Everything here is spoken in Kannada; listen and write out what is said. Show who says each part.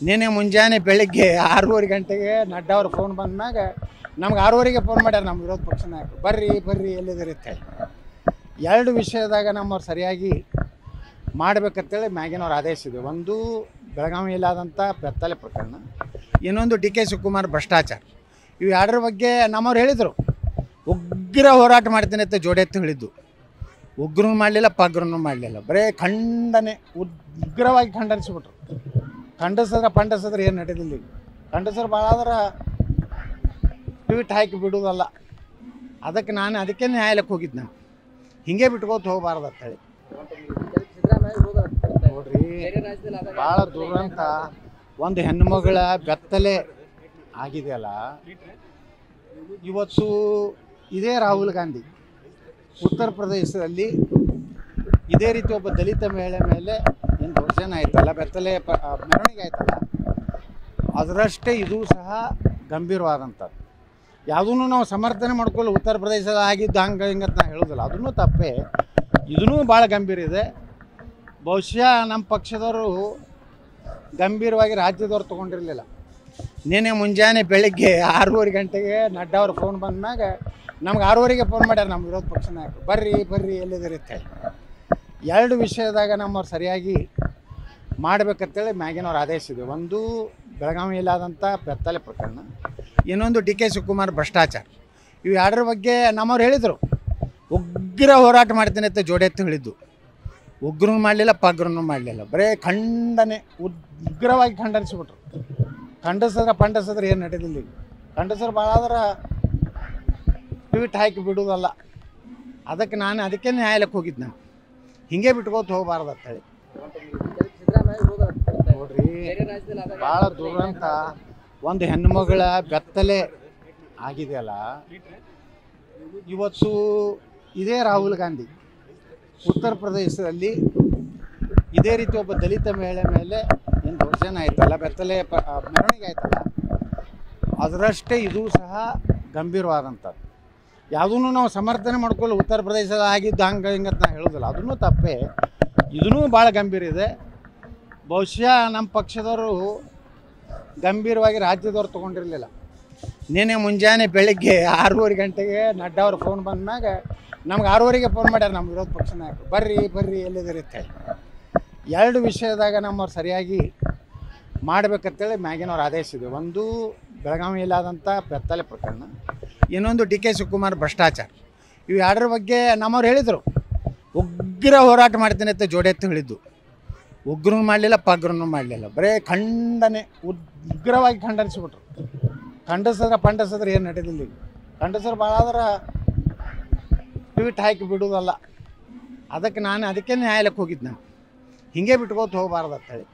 Speaker 1: ನಿನ್ನೆ ಮುಂಜಾನೆ ಬೆಳಿಗ್ಗೆ ಆರೂವರೆ ಗಂಟೆಗೆ ನಡ್ಡಾ ಅವ್ರ ಫೋನ್ ಬಂದ್ಮ್ಯಾಗ ನಮ್ಗೆ ಆರೂವರೆಗೆ ಫೋನ್ ಮಾಡ್ಯಾರ ನಮ್ಮ ವಿರೋಧ ಪಕ್ಷ ನಾಯಕರು ಬರ್ರಿ ಬರ್ರಿ ಎಲ್ಲಿದ್ದೀರಿ ಅಂತೇಳಿ ಎರಡು ವಿಷಯದಾಗ ನಮ್ಮವ್ರು ಸರಿಯಾಗಿ ಮಾಡ್ಬೇಕಂತೇಳಿ ಮ್ಯಾಗಿನವ್ರು ಆದೇಶಿದೆ ಒಂದು ಬೆಳಗಾವಿಯಲ್ಲಾದಂಥ ಬೆತ್ತಲೆ ಪ್ರಕರಣ ಇನ್ನೊಂದು ಡಿ ಕೆ ಶಿವಕುಮಾರ್ ಭ್ರಷ್ಟಾಚಾರ ಇವು ಎರಡರ ಬಗ್ಗೆ ನಮ್ಮವ್ರು ಹೇಳಿದರು ಉಗ್ರ ಹೋರಾಟ ಮಾಡ್ತೀನಿ ಅಂತ ಜೋಡಿ ಎತ್ತು ಹೇಳಿದ್ದು ಉಗ್ರನೂ ಮಾಡಲಿಲ್ಲ ಪಗ್ರನೂ ಮಾಡಲಿಲ್ಲ ಬರೇ ಖಂಡನೆ ಉಗ್ರವಾಗಿ ಖಂಡನಿಸ್ಬಿಟ್ರು ಖಂಡಿಸಿದ್ರೆ ಪಂಡಿಸಿದ್ರೆ ಏನು ನಡೆದಿಲ್ಲ ಈಗ ಖಂಡಿಸಿದ್ರೆ ಭಾಳ ಆದ್ರೆ ಟ್ವೀಟ್ ಹಾಕಿ ಬಿಡುವುದಲ್ಲ ಅದಕ್ಕೆ ನಾನು ಅದಕ್ಕೆ ನ್ಯಾಯಾಲಯಕ್ಕೆ ಹೋಗಿದ್ದು ನಾನು ಹಿಂಗೆ ಬಿಟ್ಕೋತ ಹೋಗಬಾರ್ದು ಅಂತೇಳಿ ನೋಡ್ರಿ ಭಾಳ ದುರಂತ ಒಂದು ಹೆಣ್ಣುಮಗಳ ಬೆತ್ತಲೆ ಆಗಿದೆಯಲ್ಲ ಇವತ್ತು ಇದೇ ರಾಹುಲ್ ಗಾಂಧಿ ಉತ್ತರ ಪ್ರದೇಶದಲ್ಲಿ ಇದೇ ರೀತಿ ಒಬ್ಬ ದಲಿತ ಮಹಿಳೆ ಮೇಲೆ ಏನು ದೌರ್ಜನ್ಯ ಆಯ್ತಲ್ಲ ಬೆತ್ತಲೆ ಪ ಆ, ಮೆರವಣಿಗೆ ಆಯ್ತಲ್ಲ ಅದರಷ್ಟೇ ಇದು ಸಹ ಗಂಭೀರವಾದಂಥದ್ದು ಯಾವುದೂ ನಾವು ಸಮರ್ಥನೆ ಮಾಡ್ಕೊಳ್ಳಿ ಉತ್ತರ ಪ್ರದೇಶದ ಆಗಿದ್ದು ಹಂಗೆ ಹಿಂಗೆ ಅಂತ ನಾ ಹೇಳೋದಿಲ್ಲ ಅದನ್ನು ತಪ್ಪೇ ಇದೂ ಭಾಳ ಗಂಭೀರ ಇದೆ ಬಹುಶಃ ನಮ್ಮ ಪಕ್ಷದವರು ಗಂಭೀರವಾಗಿ ರಾಜ್ಯದವ್ರು ತೊಗೊಂಡಿರಲಿಲ್ಲ ನಿನ್ನೆ ಮುಂಜಾನೆ ಬೆಳಿಗ್ಗೆ ಆರೂವರೆ ಗಂಟೆಗೆ ನಡ್ಡಾ ಅವ್ರ ಫೋನ್ ಬಂದ್ಮ್ಯಾಗ ನಮ್ಗೆ ಆರೂವರೆಗೆ ಫೋನ್ ಮಾಡ್ಯಾರ ನಮ್ಮ ವಿರೋಧ ಪಕ್ಷ ನಾಯಕರು ಬರ್ರಿ ಬರ್ರಿ ಎಲ್ಲಿದ್ದೀರಿ ಅಂತೇಳಿ ಎರಡು ವಿಷಯದಾಗ ನಮ್ಮವ್ರು ಸರಿಯಾಗಿ ಮಾಡ್ಬೇಕಂತೇಳಿ ಮ್ಯಾಗಿನವ್ರು ಆದೇಶಿದೆ ಒಂದು ಬೆಳಗಾವಿಯಲ್ಲಾದಂಥ ಬೆತ್ತಲೆ ಪ್ರಕರಣ ಇನ್ನೊಂದು ಡಿ ಕೆ ಶಿವಕುಮಾರ್ ಭ್ರಷ್ಟಾಚಾರ ಇವು ಎರಡರ ಬಗ್ಗೆ ನಮ್ಮವ್ರು ಹೇಳಿದರು ಉಗ್ರ ಹೋರಾಟ ಮಾಡ್ತೀನಿ ಅಂತ ಜೋಡಿ ಎತ್ತು ಹೇಳಿದ್ದು ಉಗ್ರನೂ ಮಾಡಲಿಲ್ಲ ಪಗ್ರನೂ ಮಾಡಲಿಲ್ಲ ಬರೇ ಖಂಡನೆ ಉಗ್ರವಾಗಿ ಖಂಡನಿಸ್ಬಿಟ್ರು ಖಂಡಿಸಿದ್ರೆ ಪಂಡಿಸಿದ್ರೆ ಏನು ನಡೆದಿಲ್ಲ ಈಗ ಖಂಡಿಸಿದ್ರೆ ಭಾಳ ಆದ್ರೆ ಟ್ವೀಟ್ ಹಾಕಿ ಬಿಡುವುದಲ್ಲ ಅದಕ್ಕೆ ನಾನು ಅದಕ್ಕೆ ನ್ಯಾಯಾಲಯಕ್ಕೆ ಹೋಗಿದ್ದು ನಾನು ಹಿಂಗೆ ಬಿಟ್ಕೋತ ಹೋಗಬಾರ್ದು ಅಂತೇಳಿ ನೋಡ್ರಿ ಭಾಳ ದುರಂತ ಒಂದು ಹೆಣ್ಣುಮಗಳ ಬೆತ್ತಲೆ ಆಗಿದೆಯಲ್ಲ ಇವತ್ತು ಇದೇ ರಾಹುಲ್ ಗಾಂಧಿ ಉತ್ತರ ಪ್ರದೇಶದಲ್ಲಿ ಇದೇ ರೀತಿ ಒಬ್ಬ ದಲಿತ ಮಹಿಳೆ ಮೇಲೆ ಏನು ದೌರ್ಜನ್ಯ ಆಯ್ತಲ್ಲ ಬೆತ್ತಲೆ ಪ ಆ, ಮೆರವಣಿಗೆ ಆಯ್ತಲ್ಲ ಅದರಷ್ಟೇ ಇದು ಸಹ ಗಂಭೀರವಾದಂಥದ್ದು ಯಾವುದೂ ನಾವು ಸಮರ್ಥನೆ ಮಾಡ್ಕೊಳ್ಳಿ ಉತ್ತರ ಪ್ರದೇಶದ ಆಗಿದ್ದು ಹಂಗೆ ಹಿಂಗೆ ಅಂತ ನಾ ಹೇಳೋದಿಲ್ಲ ಅದನ್ನು ತಪ್ಪೇ ಇದೂ ಭಾಳ ಗಂಭೀರ ಇದೆ ಬಹುಶಃ ನಮ್ಮ ಪಕ್ಷದವರು ಗಂಭೀರವಾಗಿ ರಾಜ್ಯದವ್ರು ತೊಗೊಂಡಿರಲಿಲ್ಲ ನಿನ್ನೆ ಮುಂಜಾನೆ ಬೆಳಿಗ್ಗೆ ಆರೂವರೆ ಗಂಟೆಗೆ ನಡ್ಡಾ ಅವ್ರ ಫೋನ್ ಬಂದ್ಮ್ಯಾಗ ನಮ್ಗೆ ಆರೂವರೆಗೆ ಫೋನ್ ಮಾಡ್ಯಾರ ನಮ್ಮ ವಿರೋಧ ಪಕ್ಷ ನಾಯಕರು ಬರ್ರಿ ಬರ್ರಿ ಎಲ್ಲಿದ್ದೀರಿ ಅಂತೇಳಿ ಎರಡು ವಿಷಯದಾಗ ನಮ್ಮವ್ರು ಸರಿಯಾಗಿ ಮಾಡ್ಬೇಕಂತೇಳಿ ಮ್ಯಾಗಿನವ್ರು ಆದೇಶಿದೆ ಒಂದು ಬೆಳಗಾವಿಯಲ್ಲಾದಂಥ ಬೆತ್ತಲೆ ಪ್ರಕರಣ ಇನ್ನೊಂದು ಡಿ ಕೆ ಶಿವಕುಮಾರ್ ಭ್ರಷ್ಟಾಚಾರ ಇವು ಎರಡರ ಬಗ್ಗೆ ನಮ್ಮವ್ರು ಹೇಳಿದರು ಉಗ್ರ ಹೋರಾಟ ಮಾಡ್ತೀನಿ ಅಂತ ಜೋಡಿ ಎತ್ತು ಹೇಳಿದ್ದು ಉಗ್ರನೂ ಮಾಡಲಿಲ್ಲ ಪಗ್ರನೂ ಮಾಡಲಿಲ್ಲ ಬರೇ ಖಂಡನೆ ಉಗ್ರವಾಗಿ ಖಂಡನಿಸ್ಬಿಟ್ರು ಖಂಡಿಸಿದ್ರೆ ಪಂಡಿಸಿದ್ರೆ ಏನು ನಡೆದಿಲ್ಲ ಈಗ ಖಂಡಿಸಿದ್ರೆ ಭಾಳ ಆದ್ರೆ ಟ್ವೀಟ್ ಹಾಕಿ ಬಿಡುವುದಲ್ಲ ಅದಕ್ಕೆ ನಾನು ಅದಕ್ಕೆ ನ್ಯಾಯಾಲಯಕ್ಕೆ ಹೋಗಿದ್ದು ನಾನು ಹಿಂಗೆ ಬಿಟ್ಕೋತ ಹೋಗಬಾರ್ದು ಅಂತೇಳಿ